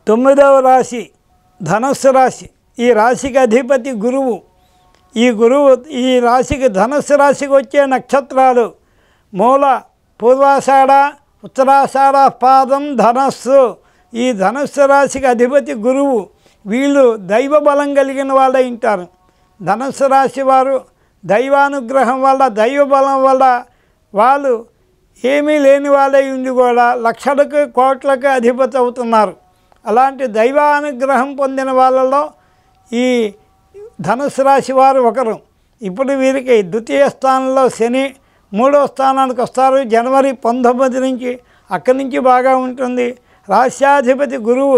తొమ్మిదవ రాశి ధనస్సు రాశి ఈ రాశికి అధిపతి గురువు ఈ గురువు ఈ రాశికి ధనుస్సు రాశికి వచ్చే నక్షత్రాలు మూల పూర్వాషాఢ ఉత్తరాషాఢ పాదం ధనస్సు ఈ ధనుస్సు రాశికి అధిపతి గురువు వీళ్ళు దైవ బలం కలిగిన వాళ్ళే ఉంటారు ధనుస్సు రాశి వారు దైవానుగ్రహం వల్ల దైవ బలం వల్ల వాళ్ళు ఏమీ లేని వాళ్ళే ఉండి కూడా లక్షలకు కోట్లకు అధిపతి అవుతున్నారు అలాంటి దైవానుగ్రహం పొందిన వాళ్ళలో ఈ ధనుసు రాశి వారు ఒకరు ఇప్పుడు వీరికి ద్వితీయ స్థానంలో శని మూడో స్థానానికి వస్తారు జనవరి పంతొమ్మిది నుంచి అక్కడి నుంచి బాగా ఉంటుంది రాష్ట్రాధిపతి గురువు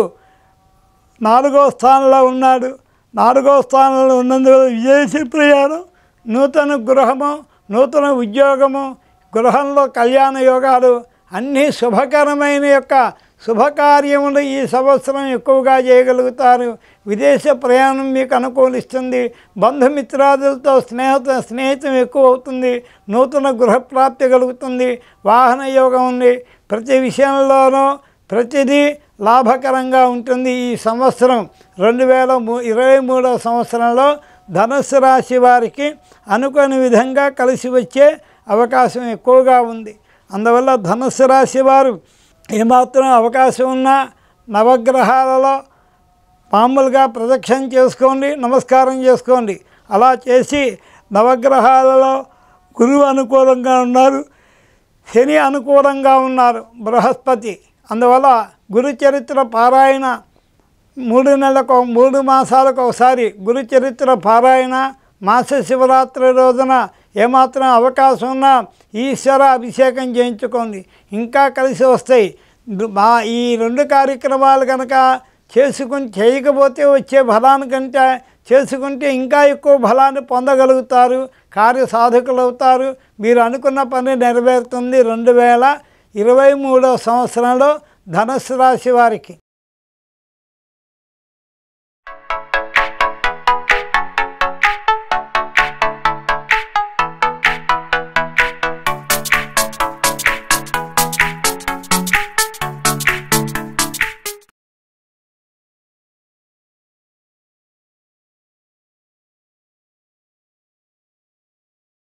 నాలుగో స్థానంలో ఉన్నాడు నాలుగో స్థానంలో ఉన్నందువల్ల విదేశీ ప్రయాణం నూతన గృహము నూతన ఉద్యోగము గృహంలో కళ్యాణ యోగాలు అన్నీ శుభకరమైన యొక్క శుభకార్యములు ఈ సంవత్సరం ఎక్కువగా చేయగలుగుతారు విదేశ ప్రయాణం మీకు అనుకూలిస్తుంది బంధుమిత్రాదులతో స్నేహిత స్నేహితం ఎక్కువ అవుతుంది నూతన గృహప్రాప్తి కలుగుతుంది వాహన యోగం ఉంది ప్రతి విషయంలోనూ ప్రతిదీ లాభకరంగా ఉంటుంది ఈ సంవత్సరం రెండు వేల మూ ఇరవై మూడవ సంవత్సరంలో ధనుస్సు రాశి వారికి అనుకోని విధంగా కలిసి వచ్చే అవకాశం ఎక్కువగా ఉంది అందువల్ల ధనుస్సు రాశి వారు ఏమాత్రం అవకాశం ఉన్నా నవగ్రహాలలో మామూలుగా ప్రదక్షిణ చేసుకోండి నమస్కారం చేసుకోండి అలా చేసి నవగ్రహాలలో గురువు అనుకూలంగా ఉన్నారు శని అనుకూలంగా ఉన్నారు బృహస్పతి అందువల్ల గురు చరిత్ర పారాయణ మూడు నెలలకు మూడు మాసాలకు ఒకసారి గురు చరిత్ర పారాయణ మాస శివరాత్రి రోజున ఏమాత్రం అవకాశం ఉన్నా ఈశ్వర అభిషేకం చేయించుకోండి ఇంకా కలిసి వస్తాయి మా ఈ రెండు కార్యక్రమాలు కనుక చేసుకుని చేయకపోతే వచ్చే ఫలానికంటే చేసుకుంటే ఇంకా ఎక్కువ ఫలాన్ని పొందగలుగుతారు కార్య సాధకులు అవుతారు మీరు అనుకున్న పని నెరవేరుతుంది రెండు వేల ఇరవై మూడో సంవత్సరంలో ధనుస్సు రాశి వారికి